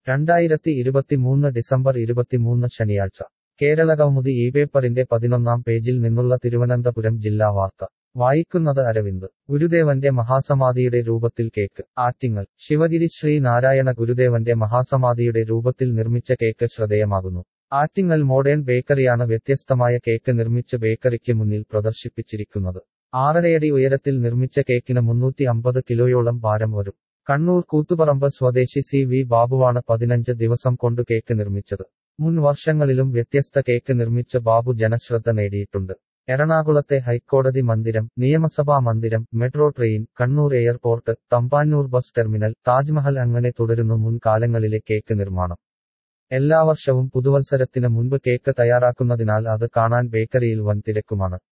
രണ്ടായിരത്തി ഇരുപത്തിമൂന്ന് ഡിസംബർ ഇരുപത്തിമൂന്ന് ശനിയാഴ്ച കേരള കൗമുദി ഈ പേപ്പറിന്റെ പതിനൊന്നാം പേജിൽ നിന്നുള്ള തിരുവനന്തപുരം ജില്ലാ വാർത്ത വായിക്കുന്നത് അരവിന്ദ് ഗുരുദേവന്റെ മഹാസമാധിയുടെ രൂപത്തിൽ കേക്ക് ആറ്റിങ്ങൽ ശിവഗിരി ശ്രീ നാരായണ ഗുരുദേവന്റെ മഹാസമാധിയുടെ രൂപത്തിൽ നിർമ്മിച്ച കേക്ക് ശ്രദ്ധേയമാകുന്നു ആറ്റിങ്ങൽ മോഡേൺ ബേക്കറിയാണ് വ്യത്യസ്തമായ കേക്ക് നിർമ്മിച്ച് ബേക്കറിക്ക് മുന്നിൽ പ്രദർശിപ്പിച്ചിരിക്കുന്നത് ആറരയടി ഉയരത്തിൽ നിർമ്മിച്ച കേക്കിന് മുന്നൂറ്റി അമ്പത് കിലോയോളം ഭാരം വരും കണ്ണൂർ കൂത്തുപറമ്പ് സ്വദേശി സി വി ബാബുവാണ് പതിനഞ്ച് ദിവസം കൊണ്ട് കേക്ക് നിർമ്മിച്ചത് മുൻ വർഷങ്ങളിലും വ്യത്യസ്ത കേക്ക് നിർമ്മിച്ച ബാബു ജനശ്രദ്ധ നേടിയിട്ടുണ്ട് എറണാകുളത്തെ ഹൈക്കോടതി മന്ദിരം നിയമസഭാ മന്ദിരം metro train Kannur airport Thampanoor bus terminal Taj Mahal അങ്ങനെ തുടരുന്നു മുൻകാലങ്ങളിലെ കേക്ക് നിർമ്മാണം എല്ലാ വർഷവും പുതുവത്സരത്തിന് മുൻപ് കേക്ക് തയ്യാറാക്കുന്നതിനാൽ അത് കാണാൻ ബേക്കറിയിൽ വൻ തിരക്കുമാണ്